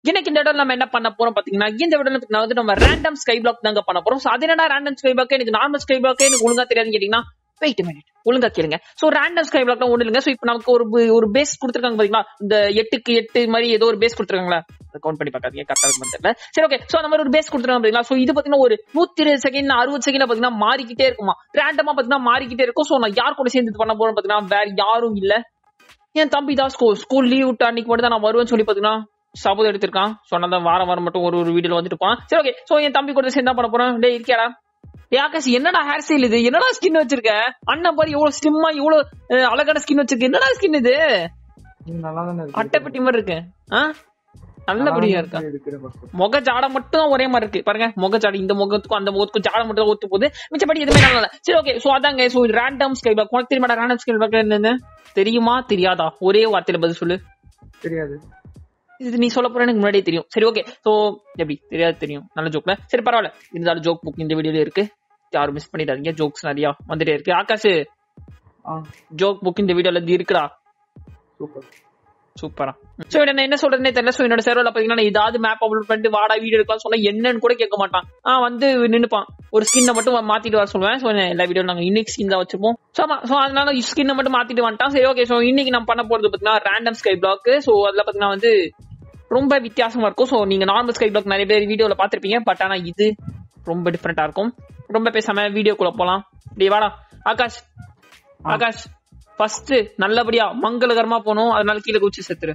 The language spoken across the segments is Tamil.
இன்னைக்கு இந்த இடம் நம்ம என்ன பண்ண போறோம் பாத்தீங்கன்னா இந்த இடம் வந்து நம்ம ரேண்டம் ஸ்கை பிளாக் தாங்க பண்ண போறோம் சோ அது என்னடா ரேண்டம் ஸ்கை பிளாக் எனக்கு நார்மல் ஸ்கை பிளாக் எனக்கு ஒழுங்கா தெரியாதுன்னு கேட்டீங்கன்னா வெயிட் மினிட் ஒழுங்கா கேளுங்க சோ ரேண்டம் ஸ்கை பிளாக் ஒண்ணு இல்லைங்க சோ இப்போ நமக்கு ஒரு பு- ஒரு பேஸ் கொடுத்துருக்காங்க பாத்தீங்களா இந்த எட்டுக்கு எட்டு மாதிரி ஏதோ ஒரு பேஸ் கொடுத்துருக்காங்களா கவுண்ட் பண்ணி பார்க்காதீங்க கரெக்டா இருக்கும் தெரியல சரி ஓகே சோ அந்த மாதிரி ஒரு பேஸ் கொடுத்துருக்காங்க பாத்தீங்களா சோ இது பாத்தீங்கன்னா ஒரு நூத்தி இருபது செகண்ட் அறுபது செகண்ட் பாத்தீங்கன்னா மாறிக்கிட்டே இருக்குமா ரேண்டமா பாத்தீங்கன்னா மாறிக்கிட்டே இருக்கும் சோ நான் யார் கூட சேர்ந்து இது பண்ண போறேன் பாத்தீங்கன்னா வேற யாரும் இல்ல என் தம்பி தான் ஸ்கூல் ஸ்கூல் லீவ் விட்டு அன்னைக்கு மட்டும் தான் நான் வருவேன்னு சொல்லி பாத்தீங்கன்னா சபதம் எடுத்திருக்கான் சொன்னதான் வாரம் வாரம் மட்டும் ஒரு ஒரு வீடியோல வந்துட்டு இருப்பான் சரி ஓகே சோ என் தம்பி கூட சேர்ந்து தான் பண்ண போறேன் டேய் இருக்கியாடா டேய் ஆகாஷ் என்னடா ஹேர் ஸ்டைல் இது என்னடா ஸ்கின் வச்சிருக்க அண்ணன் பாரு இவ்வளவு ஸ்லிம்மா இவ்வளவு அஹ், அழகான ஸ்கின் வச்சிருக்க என்னடா ஸ்கின் இது இது நல்லா தானே இருக்கு அட்டைப்பட்டி மாதிரி இருக்கு ஆ நல்லபடியா இருக்கா எடுக்கிற பக்கம் முக ஜாடை மட்டும் ஒரே மாதிரி இருக்கு பாருங்க முக ஜாடை இந்த முகத்துக்கும் அந்த முகத்துக்கும் ஜாடை மட்டும் தான் ஒத்து போகுது மிச்சப்படி எதுவுமே நல்லா இல்ல சரி ஓகே சோ அதாங்க சோ ரேண்டம் ஸ்கை பேக் உனக்கு தெரியுமா ரேண்டம் ஸ்கை பேக் என்னன்னு தெரியுமா தெரியாதா ஒரே வார்த்தையில பதில் சொல்லு தெரியாது இது நீ சொல்ல போற எனக்கு முன்னாடியே தெரியும் சரி ஓகே சோ எப்படி தெரியாது தெரியும் நல்ல ஜோக்ல சரி பரவாயில்ல இருந்தாலும் ஜோக் புக் இந்த வீடியோல இருக்கு யாரும் மிஸ் பண்ணிடாதீங்க ஜோக்ஸ் நிறைய வந்துட்டே இருக்கு ஆகாஷ் ஆ ஜோக் புக் இந்த வீடியோல இருந்து இருக்குடா சூப்பர் சூப்பரா சோ என்ன என்ன சொல்றதுனே தெரியல சோ என்னோட சர்வர்ல பாத்தீங்கன்னா நான் ஏதாவது மேப் அப்லோட் பண்ணிட்டு வாடா வீடியோ எடுக்கலாம் சொன்னா என்னன்னு கூட கேட்க மாட்டான் ஆ வந்து நின்னுப்பான் ஒரு ஸ்கின்னை மட்டும் மாத்திட்டு வர சொல்லுவேன் சோ எல்லா வீடியோ நாங்க இன்னைக்கு ஸ்கின் தான் வச்சிருப்போம் சோ ஆமா சோ அதனால ஸ்கின்னை மட்டும் மாத்திட்டு வந்துட்டான் சரி ஓகே சோ இன்னைக்கு நம்ம பண்ண போறது பாத்தீங்கன்னா ரேண்டம் ஸ்கை பிளாக் சோ அதுல பாத்தீங்கன்னா வந்து ரொம்ப வித்தியாசமா இருக்கும் சோ நீங்க நார்மல் ஸ்கை பிளாக் நிறைய பேர் வீடியோல பாத்திருப்பீங்க பட் ஆனா இது ரொம்ப டிஃப்ரெண்டா இருக்கும் ரொம்ப பேசாம வீடியோக்குள்ள போலாம் டேய் வாடா ஆகாஷ் ஆகாஷ் ஃபர்ஸ்ட் நல்லபடியா மங்களகரமா போகணும் அதனால கீழே குச்சி செத்துரு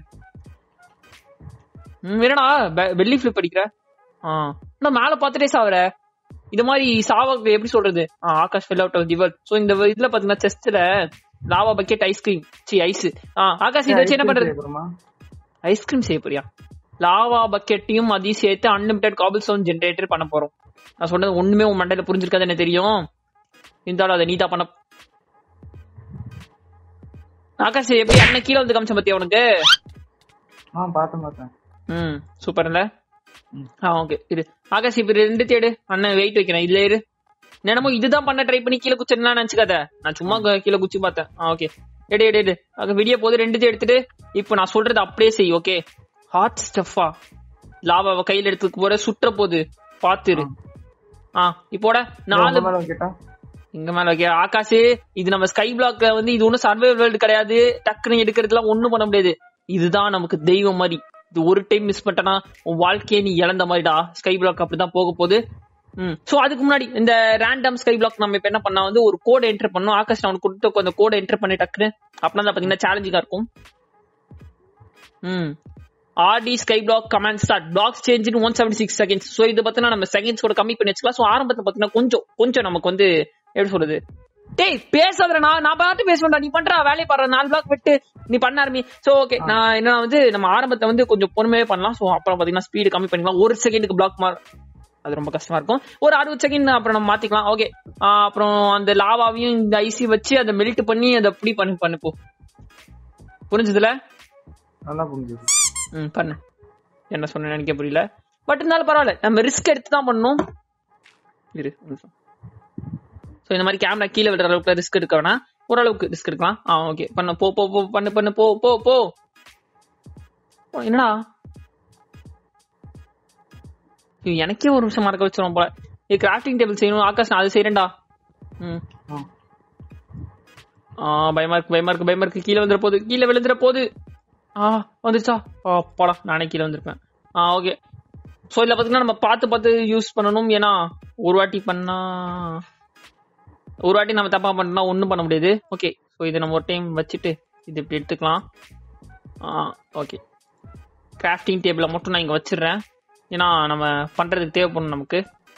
ம், என்னடா பெ- வெள்ளி ஃபிளிப் அடிக்கிற ஆ நான் மேல பாத்துட்டே சாவற இது மாதிரி சாவக்கு எப்படி சொல்றது ஆ, Aakash fell out of the world so இந்த இதுல பாத்தீங்கன்னா செஸ்ட்ல lava bucket ice cream C ice ஆ ஆகாஷ் இதை வச்சு என்ன பண்றது அப்புறமா ஐஸ்கிரீம் செய்ய போறியா லாவா பக்கெட்டையும் அதையும் சேர்த்து அன்லிமிட்டட் காபிள் சவுண்ட் ஜென்ரேட்டர் பண்ண போறோம் நான் சொன்னது ஒண்ணுமே உன் மண்டையில புரிஞ்சிருக்காது எனக்கு தெரியும் இருந்தாலும் அதை நீதா பண்ண ஆகாஷ் எப்படி அண்ணன் கீழே வந்து காமிச்ச பத்தியா உனக்கு ஆ பார்த்தேன் பார்த்தேன் ம் சூப்பர் இல்ல ம். ஆ ஓகே இரு ஆகாஷ் இப்ப ரெண்டு தேடு அண்ணன் வெயிட் வைக்கிறேன் இதுல இரு என்னமோ இதுதான் பண்ண ட்ரை பண்ணி கீழே குச்சிடலாம் நினைச்சுக்காத நான் சும்மா க- கீழே குச்சி பார்த்தேன் ஆ ஓகே எடு எடு எடு அங்க விடிய போது ரெண்டு எடுத்துட்டு இப்போ நான் சொல்றது அப்படியே செய் ஓகே ஹாட் ஸ்டஃபா லாவாவை கையில எடுத்துக்க போற சுற்ற போது பாத்துரு ஆ இப்போட நாலு உங்க மேல கேட்டா இங்க மேல ஓகே ஆகாஷ் இது நம்ம ஸ்கை பிளாக்ல வந்து இது ஒண்ணும் சர்வே வேர்ல்டு கிடையாது டக்குன்னு எடுக்கிறதுலாம் ஒண்ணும் பண்ண முடியாது இதுதான் நமக்கு தெய்வம் மாதிரி இது ஒரு டைம் மிஸ் பண்ணிட்டனா உன் வாழ்க்கையை நீ இழந்த மாதிரிடா ஸ்கை பிளாக் அப்படிதான் போக போகுது ம் சோ அதுக்கு முன்னாடி இந்த ரேண்டம் ஸ்கை பிளாக் நம்ம இப்ப என்ன பண்ணா வந்து ஒரு கோட் என்டர் பண்ணோம் ஆகாஷ் அவனுக்கு கொடுத்த அந்த கோடை என்டர் பண்ணி டக்குன்னு அப்படின்னா தான் பாத்தீங்கன்னா சேலஞ்சிங்கா இருக்கும் ம் ஆர்டி sky block command start blocks change in one seventy six seconds so இது பார்த்தீங்கன்னா நம்ம செகண்ட்ஸ் கூட கம்மி பண்ணி வச்சுக்கலாம் ஸோ ஆரம்பத்தில் பார்த்தீங்கன்னா கொஞ்சம் கொஞ்சம் நமக்கு வந்து எப்படி சொல்றது டேய் பேசாதடா நான் நான் பாட்டு பேசுவேன்டா நீ பண்றா வேலையை பாடுற நாலு பிளாக் விட்டு நீ பண்ண ஆரம்பி சோ ஓகே நான் என்ன வந்து நம்ம ஆரம்பத்தை வந்து கொஞ்சம் பொறுமையாவே பண்ணலாம் சோ அப்புறம் பாத்தீங்கன்னா ஸ்பீடு கம்மி பண்ணிக்கலாம் ஒரு செகண்டுக்கு பிளாக் மார் அது ரொம்ப கஷ்டமா இருக்கும் ஒரு அறுபது செகண்ட் அப்புறம் நம்ம மாத்திக்கலாம் ஓகே அப்புறம் அந்த லாவாவையும் இந்த ஐசி வச்சு அதை மெல்ட் பண்ணி அதை அப்படி பண்ணி பண்ணு போ புரிஞ்சதுல நல்லா புரிஞ்சுது ம் பண்ணு என்ன சொன்ன நினைக்க புரியல பட் இருந்தாலும் பரவாயில்ல நம்ம ரிஸ்க் எடுத்து தான் பண்ணணும் இரு ஸோ இந்த மாதிரி கேமரா கீழே விடுற அளவுக்கு ரிஸ்க் எடுக்க வேணாம் ஓரளவுக்கு ரிஸ்க் எடுக்கலாம் ஆ ஓகே பண்ண போ போ போ பண்ணு பண்ணு போ போ போ ஓ, என்னடா ஐயோ, எனக்கே ஒரு நிமிஷம் மறக்க வச்சிரும் போல இது கிராஃப்டிங் டேபிள் செய்யணும் ஆகாஷ் நான் அது செய்யறேன்டா ம் ஆ ஆ பயமா இருக்கு பயமா இருக்கு பயமா இருக்கு கீழே வந்துட போகுது கீழே விழுந்துற போகுது ஆ வந்துச்சா ஆ போடா நானே கீழே வந்திருப்பேன் ஆ ஓகே ஸோ இதில் பார்த்தீங்கன்னா நம்ம பார்த்து பார்த்து யூஸ் பண்ணணும் ஏன்னா ஒரு வாட்டி பண்ணா ஒரு வாட்டி நம்ம தப்பா பண்ணா ஒன்றும் பண்ண முடியாது ஓகே ஸோ இதை நம்ம ஒரு டைம் வச்சுட்டு இது இப்படி எடுத்துக்கலாம் ஆ ஓகே கிராஃப்டிங் டேபிளை மட்டும் நான் இங்கே வச்சிடுறேன் ஏன்னா நம்ம பண்ணுறதுக்கு தேவைப்படும் நமக்கு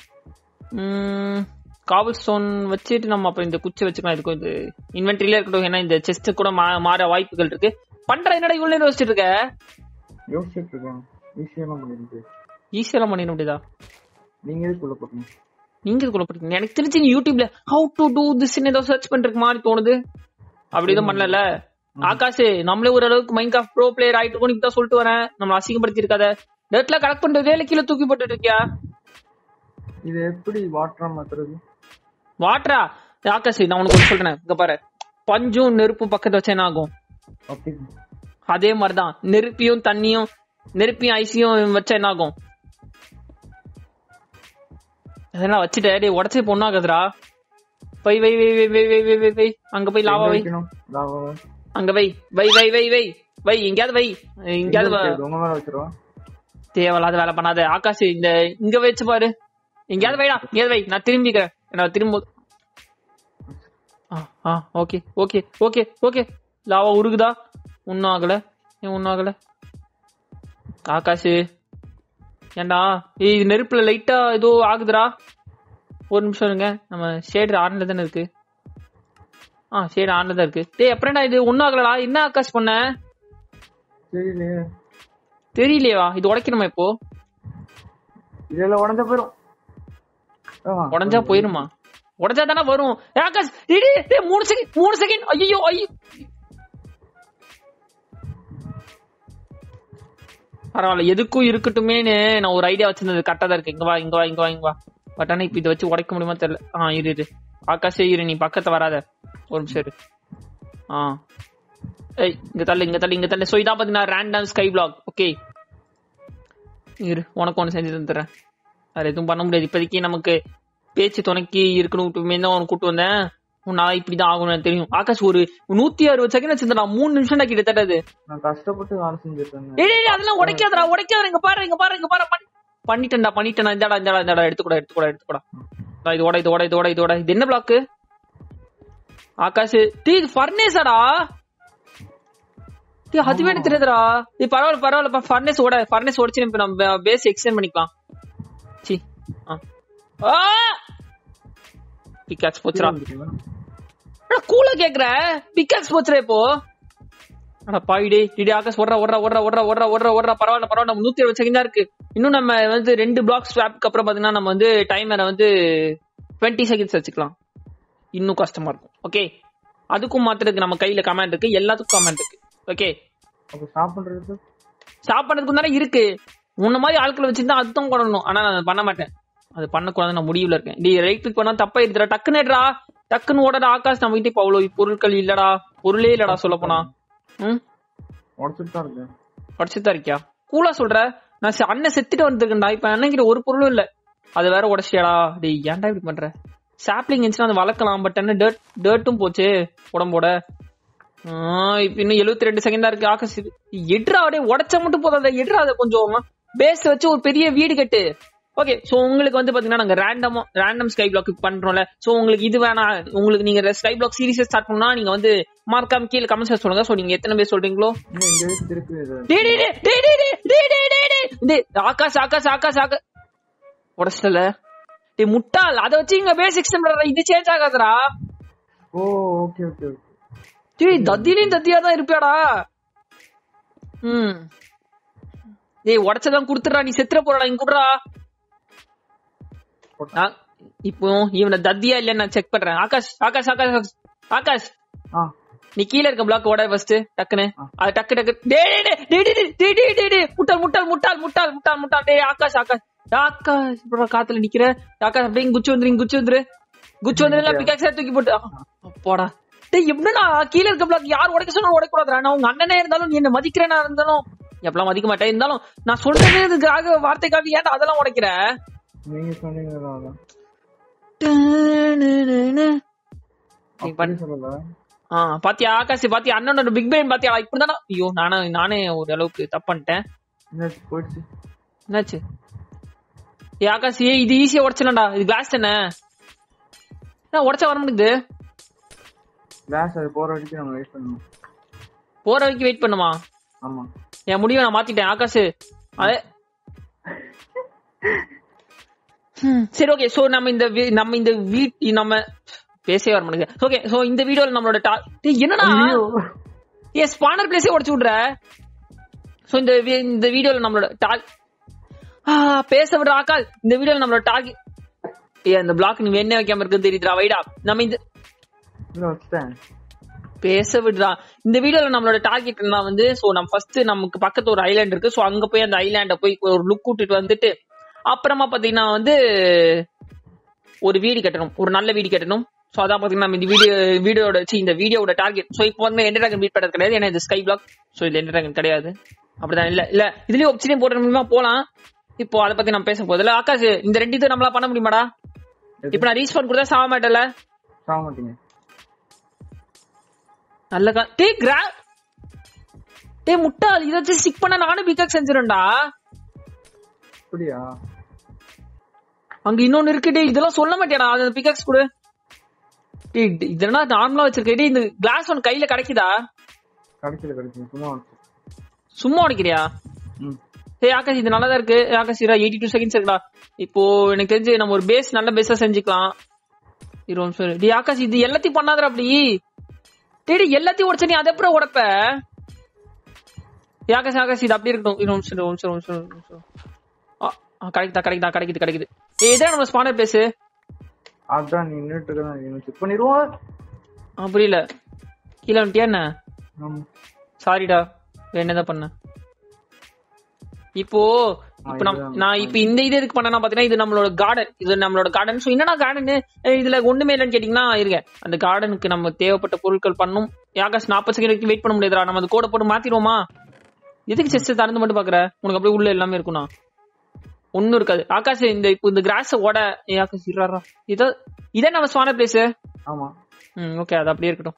காவல் ஸ்டோன் வச்சுட்டு நம்ம அப்புறம் இந்த குச்சி வச்சுக்கலாம் இதுக்கும் இது இன்வென்ட்ரியிலே இருக்கட்டும் ஏன்னா இந்த செஸ்ட் கூட மா- மாற வாய்ப்புகள் இருக்கு பண்ற என்னடா இவ்வளவு நேரம் வச்சுட்டு இருக்க யோசிச்சுட்டு இருக்கேன் ஈஸியெல்லாம் பண்ணிருக்கு ஈஸியெல்லாம் பண்ணிட முடியுதா நீங்க எதுக்குள்ள போட்டீங்க நீங்க இதுக்குள்ள போட்டீங்க எனக்கு தெரிஞ்சு நீ யூடியூப்ல ஹவு டு டூ திஸ் ஏதோ சர்ச் பண்றதுக்கு மாதிரி தோணுது அப்படி எதுவும் பண்ணல ஆகாஷ் நம்மளே ஓரளவுக்கு மைண்ட் ஆஃப் ப்ரோ பிளேயர் ஆயிட்டு இருக்கோம் இப்பதான் சொல்லிட்டு வரேன் நம்மள அசிங்கப்படுத்தி இருக்காத நெட்ல கலெக்ட் பண்ற வேலை கீழே தூக்கி போட்டுட்டு இருக்கியா இது எப்படி வாட்டரா மாத்துறது வாட்டரா ஆகாஷ் நான் உனக்கு ஒண்ணு சொல்றேன் இங்க பாரு பஞ்சும் நெருப்பும் பக்கத்துல வச்சா என்ன ஆகும் அப்படி அதே மாதிரிதான் நெருப்பியும் தண்ணியும் நெருப்பியும் ஐசியும் வச்சா என்ன ஆகும் அதெல்லாம் வச்சுட்டு டேய் உடச்சி பொண்ணாகுதுடா போய் வை வை வை வை வை வை வை வை அங்க போய் லாவா வை வைக்கணும் லாவா அங்க வை வை வை வை வை வை எங்கயாவது வை எங்கயாவது வ- உங்க மேல வச்சிருவா தேவையில்லாத வேலை பண்ணாத ஆகாஷ் இந்த இங்க வச்சு பாரு எங்கயாவது வைடா எங்கயாவது வை நான் திரும்பிக்கிறேன் நான் திரும்ப ஆ ஆ okay okay okay okay lava உருகுதா ஒன்னும் ஆகல ஏன் ஒன்னும் ஆகல ஆகாஷ் ஏண்டா ஏய் இது நெருப்புல லைட்டா ஏதோ ஆகுதுடா ஒரு நிமிஷம் இருங்க நம்ம ஷேடு ஆன்ல தானே இருக்கு ஆ ஷேடு ஆன்ல தான் இருக்கு டேய் அப்புறம்டா இது ஒன்னும் ஆகலடா என்ன ஆகாஷ் பண்ண தெரியலையே தெரியலையா இது உடைக்கணுமா இப்போ இதெல்லாம் உடஞ்ச போயிரும் ஆ, உடஞ்சா போயிருமா உடஞ்சா தானே வரும் ஏய், ஆகாஷ் இடி டேய் மூணு செகண்ட் மூணு செகண்ட் ஐயோ ஐயோ பரவாயில்ல எதுக்கும் இருக்கட்டுமேனு நான் ஒரு ஐடியா வச்சிருந்தது கரெக்டா தான் இருக்கு இங்க வா இங்க வா இங்க வா இங்க வா பட் ஆனா இப்ப இதை வச்சு உடைக்க முடியுமா தெரியல ஆ இரு இரு ஆகாஷே இரு நீ பக்கத்துல வராத ஒரு நிமிஷம் இரு ஆ ஏய் இங்க தள்ளு இங்க தள்ளு இங்க தள்ளு சோ இதான் பாத்தீங்கன்னா ரேண்டம் ஸ்கை பிளாக் ஓகே இரு உனக்கு ஒன்று செஞ்சு தந்துடுறேன் வேற எதுவும் பண்ண முடியாது இப்போதைக்கு நமக்கு பேச்சு துணைக்கு இருக்கணும் தான் அவனை கூட்டு வந்தேன் நான் இப்படிதான் ஆகணும் எனக்கு தெரியும் ஆகாஷ் ஒரு நூத்தி அறுபது செகண்ட் வச்சிருந்தா மூணு நிமிஷம் தான் கிட்டத்தட்ட அது நான் கஷ்டப்பட்டு வேலை செஞ்சுட்டு இருந்தேன் டேய், டேய், டேய், அதெல்லாம் உடைக்காதடா உடைக்காத இங்க பாரு இங்க பாரு இங்க பாரு பண்ணி- பண்ணிட்டேன்டா பண்ணிட்டேன் இந்தாடா இந்தாடா இந்தாடா எடுத்துக்கூடா எடுத்துக்கூடா எடுத்துக்கூடா இந்தா, இதோட இதோட இதோட இதோட இது என்ன பிளாக்கு ஆகாஷ் டீ இது ஃபர்னேஸாடா டீ அதுவே எனக்கு தெரியாதுடா இது பரவாயில்ல பரவாயில்ல ஃபர்னேஸ் ஓட ஃபர்னேஸ் உடைச்சு இப்ப நம்ம பேஸ் எக்ஸ்டெண்ட் பண்ணிக்கலாம் சி ஆ பிக்காக்ஸ் போச்சுடா கூலா கேக்குற பிக்காக்ஸ் போச்சுடா இப்போ அட பாயிடே டிடி ஆகாஷ் ஓடுறா ஓடுறா ஓடுறா ஓடுறா ஓடுறா ஓடுறா ஓடுறா பரவாயில்ல பரவாயில்ல நம்ம நூத்தி எழுபது செகண்ட் தான் இருக்கு இன்னும் நம்ம வந்து ரெண்டு பிளாக் ஸ்வாப்க்கு அப்புறம் பாத்தீங்கன்னா நம்ம வந்து டைமரை வந்து டுவெண்ட்டி செகண்ட்ஸ் வச்சுக்கலாம் இன்னும் கஷ்டமா இருக்கும் ஓகே அதுக்கும் மாத்துறதுக்கு நம்ம கையில கமெண்ட் இருக்கு எல்லாத்துக்கும் கமெண்ட் இருக்கு ஓகே அப்ப சாப்பிடுறது ஸ்டாப் பண்ணதுக்கு தானே இருக்கு உன்ன மாதிரி ஆட்களை வச்சிருந்தா அதுதான் பண்ணணும் ஆனா நான் பண்ண மாட்டேன் அது பண்ணக்கூடாது நான் முடிவுல இருக்கேன் டி ரைட் கிளிக் பண்ணா தப்பா இருக்குடா டக்குன்னு எடுடா டக்குன்னு ஓடடா ஆகாஷ் நம்ம கிட்ட இப்ப அவ்வளவு பொருட்கள் இல்லடா பொருளே இல்லடா சொல்ல போனா ம் உடச்சிட்டு தான் இருக்கேன் உடச்சுதான் இருக்கியா கூலா சொல்ற நான் செ- அண்ணன் செத்துட்டு வந்திருக்கேன்டா இப்ப அண்ணன் கிட்ட ஒரு பொருளும் இல்ல அது வேற உடச்சியாடா டேய் ஏன்டா இப்படி பண்ற சாப்லிங் இருந்துச்சுன்னா அதை வளர்க்கலாம் பட் என்ன டர்ட் டர்ட்டும் போச்சு உடம்போட ஆ, இப்ப இன்னும் 72 ரெண்டு செகண்டா இருக்கு ஆகாஷ் இது. எட்ரா அப்படியே உடைச்சா மட்டும் போதாத எட்ரா அதை கொஞ்சம் பேஸ் வச்சு ஒரு பெரிய வீடு கட்டு ஓகே சோ உங்களுக்கு வந்து பாத்தீங்கன்னா நாங்க ரேண்டமா ரேண்டம் ஸ்கை பிளாக் பண்றோம்ல சோ உங்களுக்கு இது வேணாம் உங்களுக்கு நீங்க ஸ்கை பிளாக் சீரிஸ் ஸ்டார்ட் பண்ணா நீங்க வந்து மார்க்காம கீழே கமெண்ட்ஸ் சொல்லுங்க சோ நீங்க எத்தனை பேர் சொல்றீங்களோ இன்னும் இந்த வயசு திருப்பி இது டேய் டேய் டேய் டேய் டேய் டேய் டேய் டேய் டேய் டேய் ஆகாஷ் ஆகாஷ் ஆகாஷ் ஆகாஷ் உடச்சிட்டல டேய் முட்டாள் அத வச்சு இங்க பேஸ் எக்ஸ்டெண்ட் பண்ற இது சேஞ்ச் ஆகாதடா ஓ ஓகே ஓகே ஓகே டேய் தத்திலையும் தத்தியா தான் இருப்பியாடா ம் டேய் உடச்சதான் குடுத்துறா நீ செத்துற போறடா இங்க குடுறா நான் இப்போ இவனை தத்தியா இல்லன்னு நான் செக் பண்றேன் ஆகாஷ் ஆகாஷ் ஆகாஷ் ஆகாஷ். ஆகாஷ் ஆ நீ கீழ இருக்க பிளாக் ஓட ஃபர்ஸ்ட் டக்குன்னு அது டக்கு டக்கு டேய் டேய் டேய் டேய் டேய் டேய் டேய் டேய் டேய் முட்டாள் முட்டாள் முட்டாள் முட்டாள் முட்டாள் முட்டாள் டேய் ஆகாஷ் ஆகாஷ் ஆகாஷ் இப்ப காத்துல நிக்கிற ஆகாஷ் அப்படியே இங்க குச்சி வந்துரு இங்க குச்சி வந்துரு குச்சி வந்துரு பிகாக்ஸ் தூக்கி போட்டு ஆ, அப்பாடா டேய் எப்படின்னா கீழ இருக்க பிளாக் யார் உடைக்க சொன்னா உடைக்க கூடாதுடா நான் உங்க அண்ணனே இருந்தாலும் நீ என்ன மதிக்கிறேனா இருந்தாலும் எப்பலாம் மதிக்க மாட்டேன் இருந்தாலும் நான் சொல்றதுக்காக வார்த்தைக்காக ஏன்டா அதெல்லாம் உடைக்கிற நீங்க சொன்னீங்களா அதான் நீ பண்ணு. அப்படி சொல்லல ஆ பாத்தியா ஆகாஷ் பாத்தியா அண்ணனோட பிக் பேன் பாத்தியா இப்படிதானா ஐயோ நானே நானே ஒரு அளவுக்கு தப்பு பண்ணிட்டேன் என்னாச்சு போயிடுச்சு என்னாச்சு ஏ ஆகாஷ் ஏய் இது ஈஸியா உடச்சலடா இது கிளாஸ் தானே என்ன உடச்சா வர மாட்டேங்குது கிளாஸ் அது போற வரைக்கும் நம்ம வெயிட் பண்ணணும் போற வரைக்கும் வெயிட் பண்ணுமா ஆமா என் முடிவை நான் மாத்திட்டேன் ஆகாஷ் அதே ஹம், சரி ஓகே சோ நம்ம இந்த வி- நம்ம இந்த வீட் நம்ம பேசவே வர மாட்டேங்குது ஓகே சோ இந்த வீடியோல நம்மளோட டா டேய், என்னடா ஏன் ஸ்பானர் பிளேஸே உடைச்சு விடுற சோ இந்த வி- இந்த வீடியோல நம்மளோட டாக் பேச விடுற ஆக்கால் இந்த வீடியோல நம்மளோட டாக் ஏ அந்த பிளாக் நீ என்ன வைக்காம இருக்குன்னு தெரியுதுடா வைடா நம்ம இந்த இல்ல வச்சுட்டேன் பேச விடுறா இந்த வீடியோல நம்மளோட டார்கெட் என்ன வந்து சோ நம்ம ஃபர்ஸ்ட் நமக்கு பக்கத்து ஒரு ஐலாண்ட் இருக்கு சோ அங்க போய் அந்த ஐலாண்ட போய் ஒரு லுக் கூட்டிட்டு வந்துட்டு அப்புறமா பாத்தீங்கன்னா வந்து ஒரு வீடு கட்டணும் ஒரு நல்ல வீடு கட்டணும் சோ அதான் பாத்தீங்கன்னா நம்ம இந்த வீடியோ வீடியோட சி இந்த வீடியோட டார்கெட் சோ இப்போ வந்து எந்த ட்ராகன் பீட் பண்றது கிடையாது ஏன்னா இது ஸ்கை பிளாக் சோ இது எந்த ட்ராகன் கிடையாது அப்படிதான் இல்ல இல்ல இதுலயும் ஒப்சிடியன் போடுற மூலியமா போலாம் இப்போ அதை பத்தி நம்ம பேச போதில்ல ஆகாஷ் இந்த ரெண்டு இது நம்மளா பண்ண முடியுமாடா எது? இப்ப நான் ரீஸ்பான் கொடுத்தா சாக மாட்டேன்ல சாக மாட்டீங்க நல்ல கா டேய் கிரா டேய் முட்டாள் இதை வச்சு ஸ்டிக் பண்ணா நானும் பிகாக் செஞ்சிரும்டா அப்படியா அங்க இன்னொன்னு இருக்கு டேய் இதெல்லாம் சொல்ல மாட்டியாடா அந்த பிகாக்ஸ் கொடு டேய் இது- இதெல்லாம் நார்மலா வச்சிருக்கேன் டேய் இந்த கிளாஸ் ஒன் கையில கிடைக்குதா கிடைச்சது கிடைச்சது சும்மா வந்து. சும்மா உடைக்கிறியா ம் ஏய் ஆகாஷ் இது நல்லா தான் இருக்கு ஏய் ஆகாஷ் இரா எயிட்டி டூ செகண்ட்ஸ் இருக்குடா இப்போ எனக்கு தெரிஞ்சு நம்ம ஒரு பேஸ் நல்ல பேஸா செஞ்சுக்கலாம் இருபது நிமிஷம் இரு. டேய் ஆகாஷ் இது எல்லாத்தையும் பண்ணாதடா அப்படி டேய் டேய், எல்லாத்தையும் உடைச்ச நீ அதை அப்புறம் உடைப்ப ஏய் ஆகாஷ் ஆகாஷ் இது அப்படியே இருக்கட்டும் இருபது நிமிஷம் இரு, ஒரு நிமிஷம் ஒரு நிமிஷம் ஒரு நிமிஷம் ஆ, ஆ, கிடைக்குதா கிடைக்குதா கிடைக்குது கிடைக்குது ஏய் இதான் நம்ம ஸ்பானர் பேஸ் அதான் நீ நின்றுட்டு இருக்க செக் பண்ணிடுவோம் ஆ புரியல கீழே வந்துட்டியா என்ன ஆமா சாரிடா என்னதான் பண்ண இப்போ இப்போ நம் இதுதான் நான் இப்போ இந்த இது எதுக்கு பண்ணனா பாத்தீங்கன்னா இது நம்மளோட கார்டன் இது நம்மளோட கார்டன் சோ என்னடா கார்டன் இதுல ஒண்ணுமே இல்லைன்னு கேட்டீங்கன்னா இருங்க அந்த கார்டனுக்கு நம்ம தேவைப்பட்ட பொருட்கள் பண்ணும் ஆகாஷ் நாற்பது செகண்ட் வரைக்கும் வெயிட் பண்ண முடியாதுடா நம்ம அது கோட போட்டு மாத்திடுவோமா எதுக்கு செஸ்ட் திறந்து மட்டும் பாக்குற உனக்கு அப்படியே உள்ள எல்லாமே இருக்கும்னா ஒண்ணும் இருக்காது ஆகாஷ் இந்த இப்போ இந்த கிராஸ் ஓட ஏய் ஆகாஷ் இருறா இத இதே நம்ம ஸ்வான பிளேஸ் ஆமா ம் ஓகே அது அப்படியே இருக்கட்டும்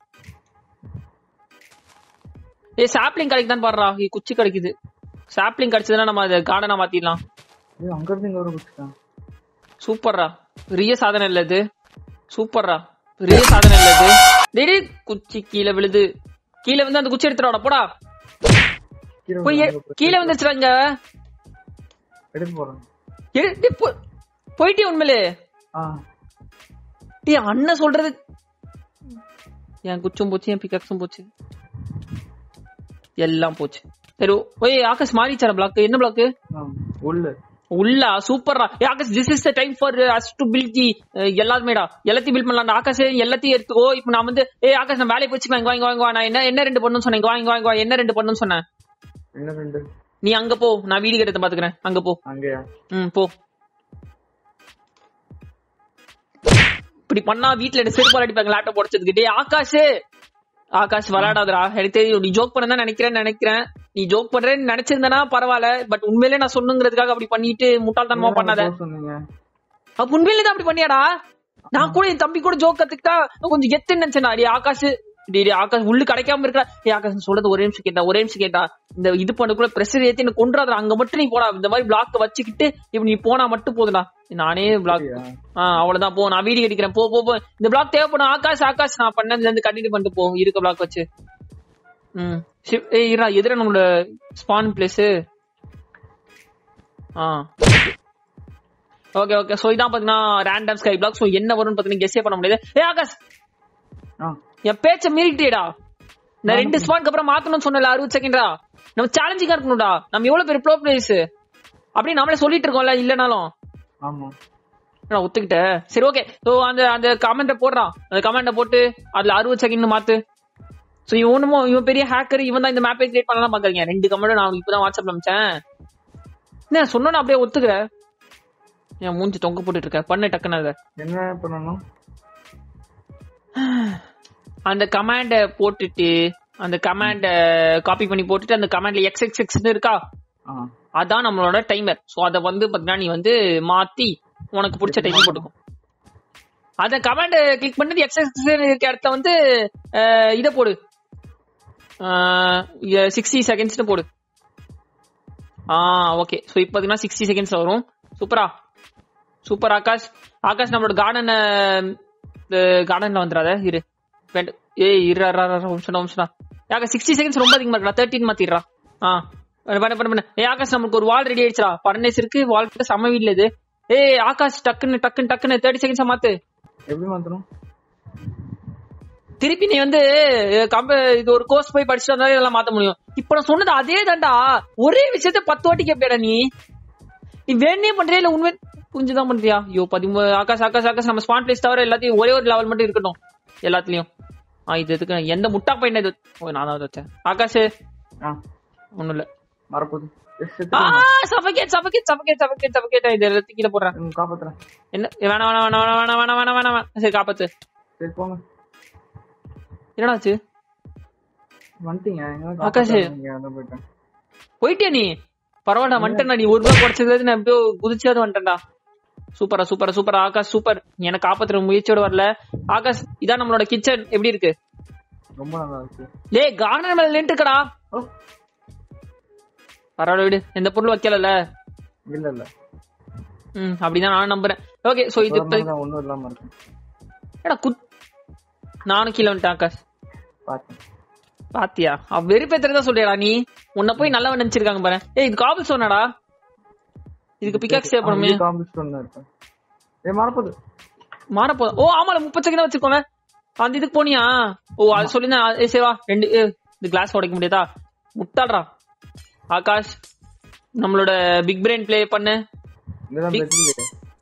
ஏய் சாப்லிங் கிடைக்குதான்னு பாடுறா ஏய், குச்சி கிடைக்குது சாப்லிங் கிடைச்சதுன்னா நம்ம அதை கார்டனா மாத்திடலாம் ஏய் அங்க இருந்து இங்க வர குடிச்சிட்டான் சூப்பர்ரா பெரிய சாதனை இல்ல இது சூப்பர்ரா பெரிய சாதனை இல்ல இது டேய், டேய் குச்சி கீழே விழுது கீழே வந்து அந்த குச்சி எடுத்துடா போடா கீழே போய் எ- வந்து கீழே வந்துச்சுடா இங்க எடுத்து போறேன் எடு, டேய், போ- போயிட்டே உண்மையிலே ஆ டேய் அண்ணன் சொல்றது என் குச்சும் போச்சு என் பிகாக்ஸும் போச்சு எல்லாம் போச்சு சரி ஓய் ஆகாஷ் மாறிச்சார பிளாக் என்ன பிளாக் ஆ, உள்ள உள்ளா சூப்பர்ரா ஏ Akash this is the time for us to build the எல்லாருமேடா எல்லாத்தையும் பில்ட் பண்ணலாம் ஆகாஷ் எல்லாத்தையும் எடுத்துக்கோ இப்போ நான் வந்து ஏ ஆகாஷ் நான் வேலையை போச்சுக்கலாம் இங்க வாங்க வாங்க நான் என்ன என்ன ரெண்டு பண்ணணும்னு சொன்னேன் இங்க வாங்க வாங்க வா என்ன ரெண்டு பண்ணணும்னு சொன்னேன் என்ன ரெண்டு நீ அங்க போ நான் வீடு கட்டத்தை பாத்துக்கிறேன் அங்க போ அங்கேயா ம் போ இப்படி பண்ணா வீட்ல என்ன செருப்பால் அடிப்பாங்க லேப்டாப் உடச்சதுக்கு டேய் ஆகாஷ் ஆகாஷ் விளையாடாதடா எனக்கு தெரியும் நீ ஜோக் பண்ணதான் நினைக்கிறேன்னு நினைக்கிறேன் நீ ஜோக் பண்றேன்னு நினைச்சிருந்தனா பரவாயில்ல பட் உண்மையிலே நான் சொன்னுங்கிறதுக்காக அப்படி பண்ணிட்டு முட்டாள்தனமா பண்ணாத போக சொன்னீங்க அப்ப உண்மையிலே தான் அப்படி பண்ணியாடா நான் கூட என் தம்பி கூட ஜோக் கத்துக்கிட்டா கொஞ்சம் கெத்துன்னு நினைச்சேன்டா டேய் ஆகாஷ் டேய் டேய் ஆகாஷ் உள்ளு கிடைக்காம இருக்கா டேய் ஆகாஷ் நீ சொல்றது ஒரே நிமிஷம் கேட்டா ஒரே நிமிஷம் கேட்டா இந்த இது பண்ணக்குள்ள பிரஷர் ஏத்தி என்ன கொண்டுறாதடா அங்க மட்டும் நீ போடா இந்த மாதிரி பிளாக் வச்சுக்கிட்டு இப்ப நீ போனா மட்டும் போதுடா நானே பிளாக் அப்படியா? ஆஹ் அவ்வளவுதான் போ நான் வீடியோ அடிக்கிறேன் போ போ போ இந்த பிளாக் தேவைப்படும் ஆகாஷ் ஆகாஷ் நான் பண்ணதுல இருந்து கண்டினியூ பண்ணிட்டு போ இருக்க பிளாக் வச்சு ம் ஷிப்- ஏய் இரா எதிர நம்மளோட ஸ்பான் பிளேஸ் ஆ ஓகே ஓகே சோ இதான் பாத்தீங்கன்னா ரேண்டம் ஸ்கை பிளாக் சோ என்ன வரும்னு பாத்தீங்கன்னா கெஸ்ஸே பண்ண முடியாது ஏய் ஆகாஷ் ஆ என் பேச்ச மீறிட்டேடா நான் ரெண்டு ஸ்பாட்க்கு அப்புறம் மாத்தணும்னு சொன்னல அறுபது செகண்டா நம்ம சேலஞ்சிங்கா இருக்கணும்டா நம்ம எவ்வளவு பெரிய ப்ளோ பிளேஸ் அப்படி நம்மளே சொல்லிட்டு இருக்கோம்ல இல்லனாலும் ஆமா நான் ஒத்துக்கிட்டேன் சரி ஓகே ஸோ அந்த அந்த கமெண்ட போடுறான் அந்த கமெண்ட போட்டு அதுல அறுபது செகண்ட் மாத்து ஸோ இவன் ஒண்ணுமோ இவன் பெரிய ஹேக்கர் இவன் தான் இந்த மேப்பை கிரியேட் பண்ணலாம் பாக்குறீங்க ரெண்டு கமெண்ட் நான் இப்பதான் வாட்ஸ்அப்ல அமிச்சேன் என்ன சொன்னா அப்படியே ஒத்துக்கிற என் மூஞ்சி தொங்க போட்டுட்டு இருக்க பண்ணு டக்குன்னு அதை என்ன பண்ணணும் அந்த கமாண்ட போட்டுட்டு அந்த கமாண்ட காப்பி பண்ணி போட்டுட்டு அந்த கமாண்ட்ல எக்ஸ் எக்ஸ் எக்ஸ் இருக்கா ஆ அதான் நம்மளோட டைமர் சோ அத வந்து பாத்தீங்கன்னா நீ வந்து மாத்தி உனக்கு பிடிச்ச டைம் போட்டுக்கும் அத கமாண்ட் கிளிக் பண்ணது எக்ஸ் எக்ஸ் இருக்க இடத்துல வந்து அஹ், இத போடு சிக்ஸ்டி செகண்ட்ஸ்னு போடு ஆ ஓகே சோ இப்போ பாத்தீங்கன்னா சிக்ஸ்டி செகண்ட்ஸ் வரும் சூப்பரா சூப்பர் ஆகாஷ் ஆகாஷ் நம்மளோட கார்டன் கார்டன்ல வந்துடாத இரு வேண்டு ஏய் இரு இரு, இரு, இரு, நிமிஷம் நிமிஷம் யாக்க சிக்ஸ்டி செகண்ட்ஸ் ரொம்ப அதிகமா இருக்கா தேர்ட்டின் மாத்திடுறா ஆ பண்ணு பண்ணு பண்ணு பண்ணு ஏய் ஆகாஷ் நமக்கு ஒரு வால் ரெடி ஆயிடுச்சுடா பர்னேஸ் இருக்கு வால் கிட்ட செம்ம வீட்ல இது ஏய் ஆகாஷ் டக்குன்னு டக்குன்னு டக்குன்னு தேர்ட்டி செகண்ட்ஸ் மாத்து எப்படி மாத்தணும் திருப்பி நீ வந்து அஹ், கம்ப இது ஒரு கோர்ஸ் போய் படிச்சுட்டு வந்தாலே இதெல்லாம் மாத்த முடியும் இப்ப நான் சொன்னது அதே தான்டா ஒரே விஷயத்த பத்து வாட்டி கேப்பியாடா நீ நீ வேணே பண்றியா இல்ல உண்மை புரிஞ்சுதான் பண்றியா ஐயோ பதிமூணு ஆகாஷ் ஆகாஷ் ஆகாஷ் நம்ம ஸ்பான் பிளேஸ் தவிர எல்லாத்தையும் ஒரே ஒரு லெவல் மட்டும் இருக்கட்டும் எல்லாத்துலயும் ஆ இது எதுக்கு எந்த முட்டா பையன் இது ஓ நான் தான் வச்சேன் ஆகாஷ் ஆ ஒண்ணும் இல்ல வரப்போகுது எஸ் ஆ suffocate suffocate suffocate suffocate suffocate இது எல்லாத்தையும் கீழே போடுறேன் ம், காப்பாத்துறேன் என்ன வேணாம் வேணாம் வேணாம் வேணாம் வேணாம் வேணாம் வேணாம் வேணாம் சரி காப்பாத்து சரி போங்க என்னடாச்சு வந்துட்டீங்க எங்க ஆகாஷ். இங்க வந்து போயிட்டேன் போயிட்டியா நீ பரவாயில்ல வந்துட்டேன்டா நீ ஒரு ரூபா குறைச்சது நான் எப்படியோ குதிச்சாது வந்துட்டேன்டா சூப்பரா சூப்பரா சூப்பரா ஆகாஷ் சூப்பர் எனக்கு காப்பாத்துற முயற்சியோட வரல ஆகாஷ் இதான் நம்மளோட கிச்சன் எப்படி இருக்கு ரொம்ப நல்லா இருக்கு டேய் கார்டன் மேல நின்றுக்கடா ஓ, பரவாயில்ல விடு எந்த பொருள் வைக்கலல்ல இல்ல இல்ல ம் அப்படிதான் நான் நம்புறேன் ஓகே சோ இது இப்ப- தான் ஒண்ணும் இல்லாம இருக்கு ஏடா குத் நானும் கீழே வந்துட்டேன் ஆகாஷ் பாத்தேன் பாத்தியா அவ வெறுப்பேத்துறதா சொல்றியாடா நீ உன்னை போய் நல்லவன் நினைச்சிருக்காங்க பாரு ஏய் இது காபிள் சொன்னடா இதுக்கு பிகாக்ஸ் தேவைப்படுமே காம்பிஸ்ட் இருக்கு ஏ மறப்பது மாறப்போ ஓ ஆமால முப்பது செகண்ட் வச்சுக்கோங்க அந்த இதுக்கு போனியா ஓ அது சொல்லி ஏ சேவா ரெண்டு ஏ, இந்த கிளாஸ் உடைக்க முடியாதா முட்டாடுறா ஆகாஷ் நம்மளோட பிக் பிரெயின் ப்ளே பண்ணு இதுதான் பெட்ரியே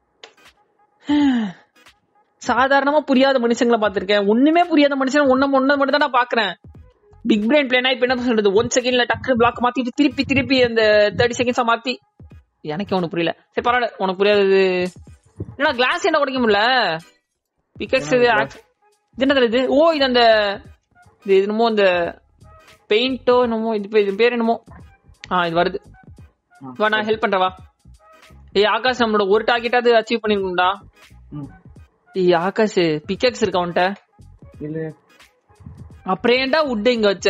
சாதாரணமா புரியாத மனுஷங்களை பாத்திருக்கேன் ஒண்ணுமே புரியாத மனுஷன் ஒண்ணு ஒண்ணு மட்டும் தான் நான் பாக்குறேன் பிக் பிரெயின் பிளேனா இப்ப என்ன சொல்றது ஒன் செகண்ட்ல டக்கு பிளாக் மாத்திட்டு திருப்பி திருப்பி அந்த தேர்ட்டி செகண்ட்ஸா மாத்தி எனக்கு ஒண்ணு புரியல சரி பரவாயில்ல உனக்கு புரியாது என்னடா கிளாஸ் என்ன உடைக்க முடியல பிகக்ஸ் இது act- இது என்னது இது ஓ இது அந்த இது என்னமோ இந்த பெயிண்டோ என்னமோ இது பே- இது பேர் என்னமோ ஆ இது வருது வா நான் ஹெல்ப் பண்றவா ஏய் ஆகாஷ் நம்மளோட ஒரு டார்கெட்டாவது அச்சீவ் பண்ணிருக்கோம்டா ம் ஏய் ஆகாஷ் பிக்கெக்ஸ் இருக்கா உன்ட்ட இல்ல அப்புறம் ஏன்டா உட் இங்க வச்ச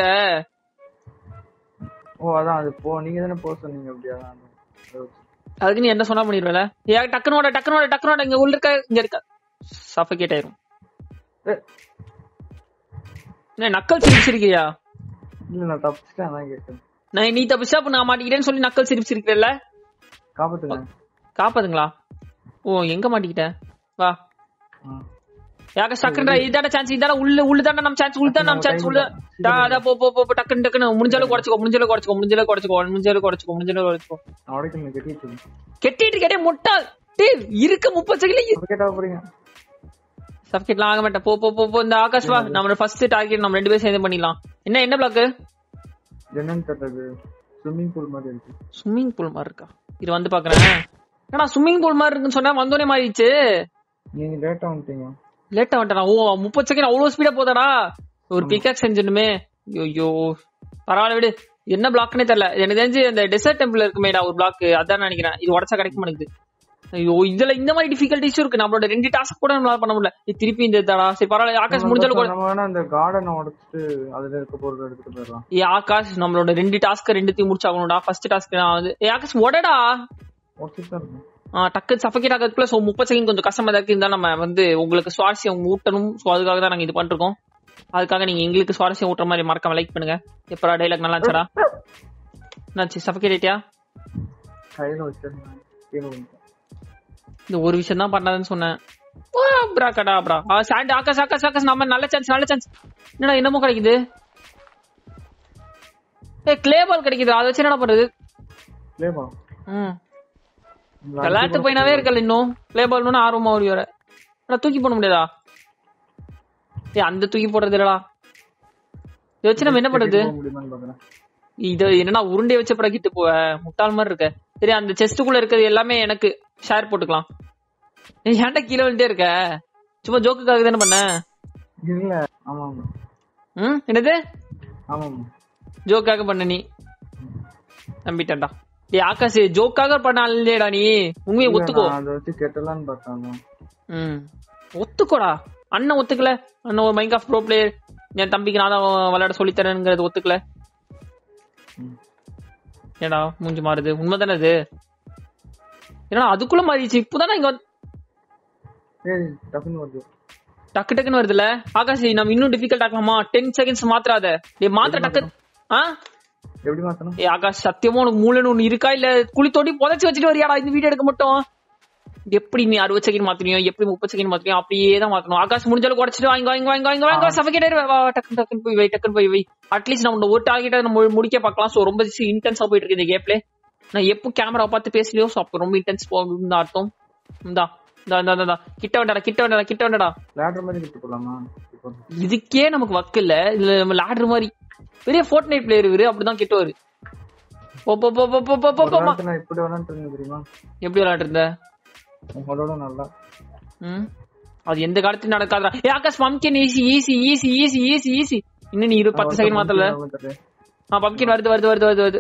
ஓ அதான் அது போ நீங்க தானே போக சொன்னீங்க அப்படியா அதான் அதை வச்சு. அதுக்கு நீ என்ன சொன்னா பண்ணிடுவல ஏ டக்குனு ஓட டக்குனு ஓட டக்குனு ஓட இங்க உள்ள இருக்க இங்க இருக்க சஃபகேட் ஆயிரும் ஏ, என்ன நக்கல் சிரிச்சிருக்கியா இல்ல நான் தப்பிச்சிட்டேன் அதான் கேட்டேன் நான் நீ தப்பிச்சா அப்ப நான் மாட்டிக்கிட்டேன்னு சொல்லி நக்கல் சிரிச்சிருக்கிறல்ல காப்பாத்துங்க காப்பாதுங்களா ஓ எங்க மாட்டிக்கிட்ட வா ஆ. யாக்க டக்குன்றா இதான சான்ஸ் இதான உள்ள உள்ள தானே நம்ம சான்ஸ் உள்ள தானே நம்ம சான்ஸ் உள்ள டா, அதா போ போ போ போ, டக்குன்னு டக்குன்னு முடிஞ்சாலும் குறைச்சுக்கோ முடிஞ்சாலும் குறைச்சுக்கோ முடிஞ்சாலும் குறைச்சுக்கோ முடிஞ்சாலும் குறைச்சுக்கோ முடிஞ்சாலும் குறைச்சுக்கோ நான் உடைக்கணும் கட்டிட்டு கெட்டிட்டு கேட்டே முட்டாள் டேய் இருக்க முப்பது செகண்ட்ல அப்ப கேட்டா போறீங்க சப்ஜெக்ட்லாம் ஆக மாட்டேன் போ போ போ போ இந்த ஆகாஷ் வா நம்ம ஃபர்ஸ்ட் டார்கெட் நம்ம ரெண்டு பேரும் சேர்ந்து பண்ணிடலாம் என்ன என்ன பிளாக் என்னன்னு தெரியல ஸ்விம்மிங் பூல் மாதிரி இருக்கு ஸ்விம்மிங் பூல் மாதிரி இருக்கா இது வந்து பாக்குறேன் ஏன்னா ஸ்விம்மிங் பூல் மாதிரி இருக்குன்னு சொன்னா வந்தோடனே மாறிடுச்சு நீங்க லேட்டா வந்துட்டீங்க லேட்டா வந்துட்டா ஓ முப்பது செகண்ட் அவ்வளவு ஸ்பீடா போதாடா ஒரு பிகாக் செஞ்சிடணுமே ஐயோ பரவாயில்ல விடு என்ன பிளாக்னே தெரியல எனக்கு தெரிஞ்சு அந்த டெசர்ட் டெம்பிள் இருக்குமேடா ஒரு பிளாக் அதான் நினைக்கிறேன் இது உடச்சா கிடைக்க மாட்டேங்குது ஐயோ இதுல இந்த மாதிரி டிஃபிகல்டிஸும் இருக்கு நம்மளோட ரெண்டு டாஸ்க் கூட நம்மளால பண்ண முடியல இது திருப்பி இந்த தடா சரி பரவாயில்ல ஆகாஷ் முடிஞ்சாலும் கூட- நம்ம வேணா அந்த கார்டனை உடைச்சிட்டு அதுல இருக்க பொருள் எடுத்துட்டு போயிடலாம் ஏ ஆகாஷ் நம்மளோட ரெண்டு டாஸ்க் ரெண்டுத்தையும் முடிச்சாகணும்டா ஃபர்ஸ்ட் டாஸ்க் நான் வந்து ஏ ஆகாஷ் உடடா உடச்சிட்டு தான் இருக்கும் ஆ, டக்கு சஃபகேட் ஆகிறதுக்குள்ள ஸோ முப்பது செகண்ட் கொஞ்சம் கஷ்டமா தான் இருக்கு இருந்தாலும் நம்ம வந்து உங்களுக்கு சுவாரஸ்யம் ஊட்டணும் ஸோ அதுக்காக தான் நாங்க இது பண்ணிருக்கோம் அதுக்காக நீங்க எங்களுக்கு சுவாரஸ்யம் ஊட்டுற மாதிரி மறக்காம லைக் பண்ணுங்க எப்பரா டைலாக் நல்லா இருந்துச்சடா என்னாச்சு சஃபகேட் ஆயிட்டியா கையில வச்சிருந்தேன் கீழே விழுந்துட்டேன். இந்த ஒரு விஷயம் தான் பண்ணாதுன்னு சொன்னேன் வா, ப்ரா கடா ப்ரா ஆ சாண்ட் ஆகாஷ் ஆகாஷ் ஆகாஷ் நம்ம நல்ல சான்ஸ் நல்ல சான்ஸ் என்னடா என்னமோ கிடைக்குது ஏ கிளே பால் கிடைக்குது அதை வச்சு என்ன பண்றது லேவா ம் விளையாட்டு பையனாவே இருக்கல இன்னும் பிளே பால்னு ஆர்வமா ஓடி வர ஆனா தூக்கி போட முடியாதா ஏய் அந்த தூக்கி போடுறது இல்லடா இதை வச்சு நம்ம என்ன பண்றது போக முடியுமான்னு பாக்குறேன் இது என்னன்னா உருண்டை வச்ச பிறகு கிட்டு போவ முட்டாள் மாதிரி இருக்க சரி அந்த செஸ்டுக்குள்ள இருக்கிறது எல்லாமே எனக்கு ஷேர் போட்டுக்கலாம் ஏய், ஏன்டா கீழே வந்துட்டே இருக்க சும்மா ஜோக்குக்காக தானே பண்ண இல்ல ஆமா ஆமா ம் என்னது ஆமா ஆமா ஜோக்காக பண்ண நீ நம்பிட்டேன்டா டேய் ஆகாஷ் ஜோக்காக பண்ணாலேடா நீ உண்மையை இல்ல, ஒத்துக்கோ நான் அதை வச்சு கெட்டலான்னு பார்த்தாங்க ம் ஒத்துக்கோடா அண்ணன் ஒத்துக்கல அண்ணன் ஒரு மைண்ட் ஆஃப் ப்ரோ பிளேயர் என் தம்பிக்கு நான் தான் விளையாட சொல்லித்தரேங்கிறது ஒத்துக்கல ம். ஏடா மூஞ்சி மாறுது உண்மைதானே அது ஏன்னா அதுக்குள்ள மாறிடுச்சு இப்போதானே இங்க வந்து- சரி டக்குன்னு வருது டக்கு டக்குன்னு வருதுல ஆகாஷ் நம்ம இன்னும் டிஃபிகல்ட் ஆக்கலாமா டென் செகண்ட்ஸ் மாத்திராத டேய் மாத்திர டக்கு ஆ எப்படி மாத்தணும் ஏய் ஆகாஷ் சத்தியமா உனக்கு மூளைன்னு ஒண்ணு இருக்கா இல்ல குழி தோண்டி புதைச்சு வச்சுட்டு வரியாடா இந்த வீடியோ எடுக்க மட்டும் எப்படி நீ அறுபது செகண்ட் மாத்தினியோ எப்படி முப்பது செகண்ட் மாத்தினியோ அப்படியே தான் மாத்தணும் ஆகாஷ் முடிஞ்சாலும் குறைச்சிட்டு வாங்க வாங்க வாங்க வாங்க வாங்க சஃபகேட் வா டக்கு டக்குன்னு போய் வை டக்குன்னு போய் வை அட்லீஸ்ட் நம்ம ஒரு டார்கெட்டை நம்ம முடிக்க பார்க்கலாம் சோ ரொம்ப இன்டென்ஸா போயிட்டு இருக்கு இந்த கேப்ல நான் எப்போ கேமரா பார்த்து பேசலையோ சோ அப்போ ரொம்ப இன்டென்ஸ் போகும் அர்த்தம் இந்தா இந்தா இந்தா இந்தா, இந்தா கிட்ட வேண்டாடா கிட்ட வேண்டாடா கிட்ட வேண்டாடா லேடர் மாதிரி கிட்ட போலாமா இப்போ இதுக்கே நமக்கு வக்கு இல்ல இதுல நம்ம லாடுற மாதிரி பெரிய ஃபோர்ட் நைட் பிளேயர் இவரு அப்படிதான் கிட்டுவாரு போ போ போ போ போ போ போ ஒரு போமா நாளைக்கு நான் இப்படி விளாண்டு தெரியுமா எப்படி விளையாட்டு இருந்த உங்களோட நல்லா ம் அது எந்த காலத்துலயும் நடக்காதா ஏ Akash pumpkin easy easy easy easy easy easy இன்னும் நீ இரு பத்து செகண்ட் மாத்தல ஆ பம்கின் வருது வருது வருது வருது வருது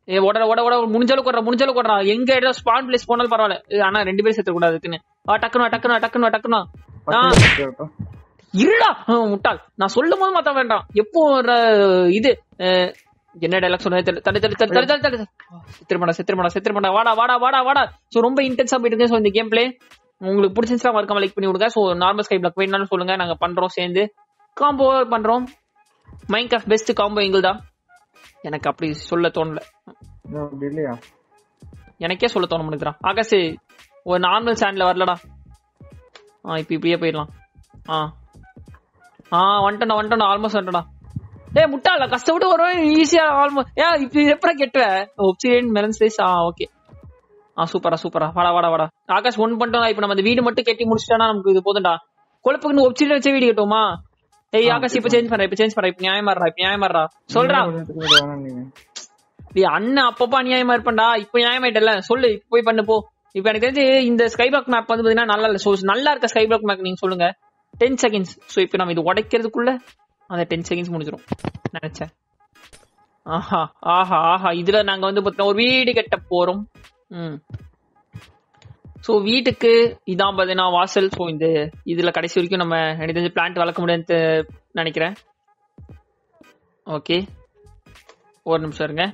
ஏ ஓட ஓட ஓட முடிஞ்ச அளவுக்கு ஓடுறா முடிஞ்ச அளவுக்கு ஓடுறா எங்க இடம் ஸ்பான் பிளேஸ் போனாலும் பரவாயில்ல ஏ, ஆனா ரெண்டு பேரும் செத்துக்க கூடாது இருக்குன்னு வா டக்குனு வா, டக்குனு வா, டக்குனு வா, டக்குனு வா. ஆ பத்து நிமிஷம் இருக்கட்டும். இருடா ஆ, முட்டாள் நான் சொல்லும் போது மாத்த வேண்டாம் எப்போ ஒரு இது அஹ், என்ன டைலாக் சொன்னது தெரியல. தடு தடு தடு தடு தடு தடு சித்திரமடா சித்திரமடா சித்திரமடா வாடா வாடா வாடா வாடா சோ ரொம்ப இன்டென்ஸா போயிட்டு இருக்கு ஸோ இந்த கேம் பிளே உங்களுக்கு பிடிச்சிருந்துச்சா மறக்காம லைக் பண்ணி விடுங்க சோ நார்மல் ஸ்கை பிளாக் வேணாலும் சொல்லுங்க நாங்க பண்றோம் சேர்ந்து காம்போ பண்றோம் மைண்ட் கிராஃப்ட் பெஸ்ட் காம்போ எங்களுதான் எனக்கு அப்படி சொல்ல தோணல இன்னும் அப்படி இல்லையா எனக்கே சொல்ல தோண முடியுதுடா ஆகாஷ் ஒரு நார்மல் சேனல்ல வரலடா ஆ இப்ப இப்படியே போயிடலாம் ஆ ஆ வந்துட்டேன் வந்துட்டேன் ஆல்மோஸ்ட் வந்துட்டேன் ஏய் முட்டாள கஷ்டப்பட்டு வருவேன் ஈஸியா ஆல்மோஸ்ட் ஏன் இப்ப எப்படா கெட்டுவ ஒப்சிடியன் மெலன் சைஸ் ஆ ஓகே ஆ சூப்பரா சூப்பரா வாடா வாடா வாடா ஆகாஷ் ஒன் பண்ணிட்டோம் இப்ப நம்ம அந்த வீடு மட்டும் கட்டி முடிச்சிட்டோம்னா நமக்கு இது போதும்டா கொழுப்புக்கு ஒப்சிடியன் வச்ச வீடு கட்டுவோமா ஏய் ஆகாஷ் இப்ப சேஞ்ச் பண்ற இப்ப சேஞ்ச் பண்ற இப்ப நியாயமாடுறா இப்ப நியாயமாடுறா சொல்றா இன்னும் கொஞ்ச நேரத்துக்கு முன்னாடி வேணாம் நீங்க டேய் அண்ணன் அப்பப்ப அநியாயமா இருப்பேன்டா இப்ப நியாயமாயிட்டல சொல்லு இப்ப போய் பண்ணு போ இப்ப எனக்கு தெரிஞ்சு இந்த ஸ்கை பிளாக் மேப் வந்து பாத்தீங்கன்னா நல்லா இல்ல சோ நல்லா இருக்க ஸ்கை பிளாக் மேப் நீங்க சொல்லுங்க டென் செகண்ட்ஸ் சோ இப்ப நம்ம இது உடைக்கிறதுக்குள்ள அந்த டென் செகண்ட்ஸ் முடிஞ்சிரும் நினைச்சேன் ஆஹா ஆஹா ஆஹா இதுல நாங்க வந்து பாத்தீங்கன்னா ஒரு வீடு கட்ட போறோம் ம் சோ வீட்டுக்கு இதான் பாத்தீங்கன்னா வாசல் சோ இந்த இதுல கடைசி வரைக்கும் நம்ம எனக்கு தெரிஞ்சு பிளான்ட் வளர்க்க முடியாதுன்னு நினைக்கிறேன் ஓகே ஒரு நிமிஷம் இருங்க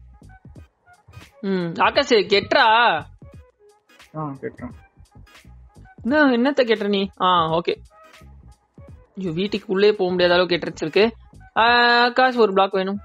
ம் ஆகாஷ் கெட்ரா ஆ கேட்டேன் என்ன என்னத்த கெட்டுற நீ ஆ ஓகே ஐயோ வீட்டுக்கு உள்ளே போக முடியாத அளவுக்கு கெட்டுருச்சிருக்கு ஆகாஷ் ஒரு பிளாக் வேணும்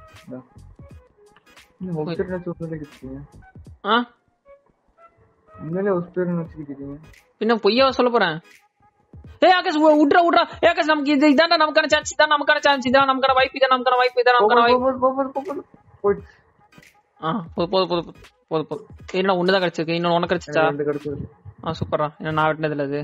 இன்னும் ஒஸ்பேர் வச்சு உண்மையிலே கிட்டீங்க ஆ உண்மையிலே ஒஸ்பேர் வச்சுக்கிட்டீங்க பின்ன பொய்யா சொல்ல போறேன் ஏய் ஆகாஷ் உ- விட்றா விட்றா ஏய் ஆகாஷ் நமக்கு இது இதான்டா நமக்கான சான்ஸ் இதான் நமக்கான சான்ஸ் இதான் நமக்கான வாய்ப்பு இதான் நமக்கான வாய்ப்பு இதான் நமக்கான வாய்ப்பு போயிடுச்சு ஆ போதும் போதும் போதும் போதும் போதும் என்ன ஒண்ணுதான் கிடைச்சிருக்கு இன்னொன்னு உனக்கு கிடைச்சிச்சா ரெண்டு கிடைச்சது ஆ சூப்பரா என்ன நான் வெட்டினதுல அது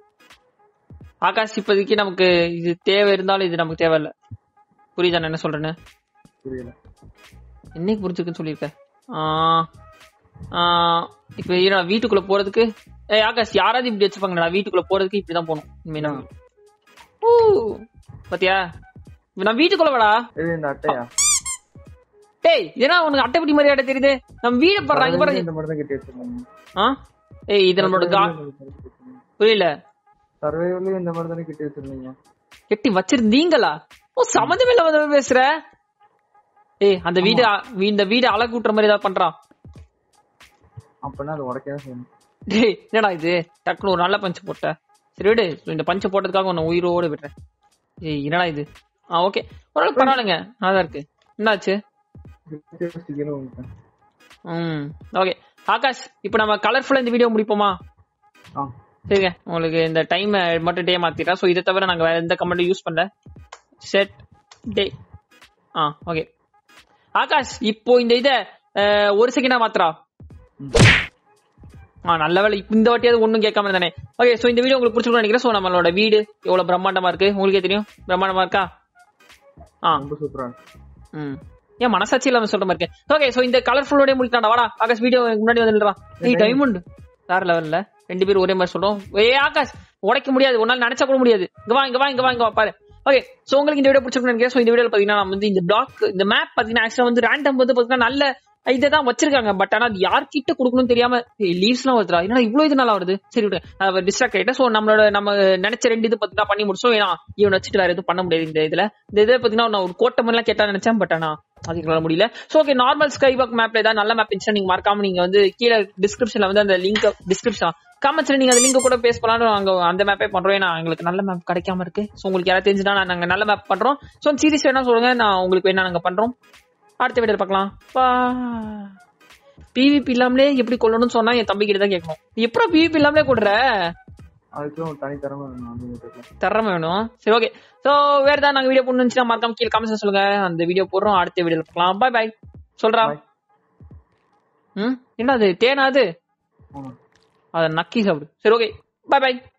ஆகாஷ் இப்போதைக்கு நமக்கு இது தேவை இருந்தாலும் இது நமக்கு தேவையில்ல புரியுதா நான் என்ன சொல்றேன்னு புரியல என்னைக்கு புரிஞ்சுக்குன்னு சொல்லியிருக்க ஆ, ஆ, இப்ப இரு, நான் வீட்டுக்குள்ள போறதுக்கு ஏய் ஆகாஷ் யாராவது இப்படி வச்சுப்பாங்க நான் வீட்டுக்குள்ள போறதுக்கு இப்படிதான் போகணும் உண்மையில ஊ, பாத்தியா இப்ப நான் வீட்டுக்குள்ள வாடா இது இந்த அட்டையா டேய் ஏன்னா உனக்கு அட்டைப்பட்டி மாதிரி அட்டை தெரியுது நம்ம வீடு போடுறாங்க இங்க பாருங்க இந்த மாதிரி தான் கட்டி வச்சிருந்தாங்க ஆ ஏய் இது நம்மளோட கா புரியல சர்வேவிலையும் இந்த மாதிரி தானே கட்டி வச்சிருந்தீங்க கெட்டி வச்சிருந்தீங்களா ஓ சம்மந்தமே இல்லாம பேசுற ஏய் அந்த வீடு வீ- இந்த வீடு அழகு கூட்டுற மாதிரி ஏதாவது பண்றான் அப்படின்னா அது உடைக்கவே செய்யணும் டேய் என்னடா இது டக்குனு ஒரு நல்ல பஞ்சு போட்ட சரி விடு இந்த பஞ்சு போட்டதுக்காக உன்னை உயிரோட விடுறேன் ஏய் என்னடா இது ஆ ஓகே ஓரளவுக்கு பரவாயில்லைங்க நல்லா இருக்கு என்னாச்சு கீழே வந்துட்டேன் ம் ஓகே ஆகாஷ் இப்போ நம்ம கலர்ஃபுல்லா இந்த வீடியோ முடிப்போமா ஆ சரிங்க உங்களுக்கு இந்த டைம் மட்டும் டே மாத்திட்டா ஸோ இதை தவிர நாங்க வேற எந்த கமெண்ட்டும் யூஸ் பண்ணல செட் டே ஆ ஓகே ஆகாஷ் இப்போ இந்த இதை அஹ், ஒரு செகண்டா மாத்திரா ம். ஆ நல்ல வேலை இப்ப இந்த வாட்டியாவது ஒண்ணும் கேட்காம தானே ஓகே சோ இந்த வீடியோ உங்களுக்கு பிடிச்சிருக்கும் நினைக்கிறேன் சோ நம்மளோட வீடு எவ்வளவு பிரம்மாண்டமா இருக்கு உங்களுக்கே தெரியும் பிரம்மாண்டமா இருக்கா ஆ ரொம்ப சூப்பரா இருக்கு ம் ஏன் மனசாட்சி இல்லாம சொல்ற மாதிரி இருக்கு ஓகே சோ இந்த கலர்ஃபுல்லோட முடிக்கலாம்டா வாடா ஆகாஷ் வீடியோ முன்னாடி வந்துடுறான் ஏய் டைமண்ட் வேற லெவல்ல ரெண்டு பேரும் ஒரே மாதிரி சொல்றோம் ஏய் ஆகாஷ் உடைக்க முடியாது உன்னால நினைச்சா கூட முடியாது இங்க வா இங்க வா இங்க வா இங்க வா பாரு ஓகே சோ உங்களுக்கு இந்த வீடியோ பிடிச்சிருக்குன்னு நினைக்கிறேன் சோ இந்த வீடியோல பாத்தீங்கன்னா நம்ம வந்து இந்த பிளாக் இந்த மேப் பாத்தீங்கன்னா ஆக்சுவலா வந்து ரேண்டம் வந்து பாத்தீங்கன்னா நல்ல இதை தான் வச்சிருக்காங்க பட் ஆனா அது யார்கிட்ட கொடுக்கணும்னு தெரியாம லீவ்ஸ் எல்லாம் வருதுடா ஏன்னா இவ்வளவு இது நல்லா வருது சரி விடு டிஸ்ட்ராக்ட் ஆயிட்டேன் சோ நம்மளோட நம்ம நினைச்ச ரெண்டு இது பாத்தீங்கன்னா பண்ணி முடிச்சோம் ஏன்னா இவன் வச்சுட்டு வேற எதுவும் பண்ண முடியாது இந்த இதுல இந்த இதை பாத்தீங்கன்னா நான் ஒரு கோட்டை மாதிரி எல்லாம் கேட்டா நினைச்சேன் பட் ஆனா அது எங்களால முடியல so okay normal sky walk மேப்ல ஏதாவது நல்ல மேப் இருந்துச்சுன்னா நீங்க மறக்காம நீங்க வந்து கீழே டிஸ்கிரிப்ஷன்ல வந்து அந்த லிங்க் டிஸ்கிரிப்ஷன் கமெண்ட்ஸ்ல நீங்க அந்த லிங்க் கூட பேஸ் பண்ணலாம் நாங்க அந்த மேப்பே பண்றோம் ஏன்னா எங்களுக்கு நல்ல மேப் கிடைக்காம இருக்கு சோ உங்களுக்கு யாராவது தெரிஞ்சுனா நாங்க நல்ல மேப் பண்றோம் சோ சீரிஸ் வேணா சொல்லுங்க நான் உங்களுக்கு வேணா நாங்க பண்றோம் அடுத்த வீடியோ பார்க்கலாம் பிவிபி இல்லாமலே எப்படி கொள்ளணும்னு சொன்னா என் தம்பி கிட்ட தான் கேட்கணும் எப்படா பிவிபி இல்லாமலே கொடுற அதுக்கும் ஒரு தனித்தரமா வேணும் அந்த வீட்டுக்கு திறமை வேணும் சரி ஓகே சோ வேற ஏதாவது நாங்க வீடியோ போடணும்னு மறக்காம கீழே கமெண்ட்ஸ் சொல்லுங்க அந்த வீடியோ போடுறோம் அடுத்த வீடியோல பார்க்கலாம் பை பை சொல்றா Bye. ம் என்ன அது தேனா அது ஆமா அதை நக்கி சாப்பிடு சரி ஓகே பை பை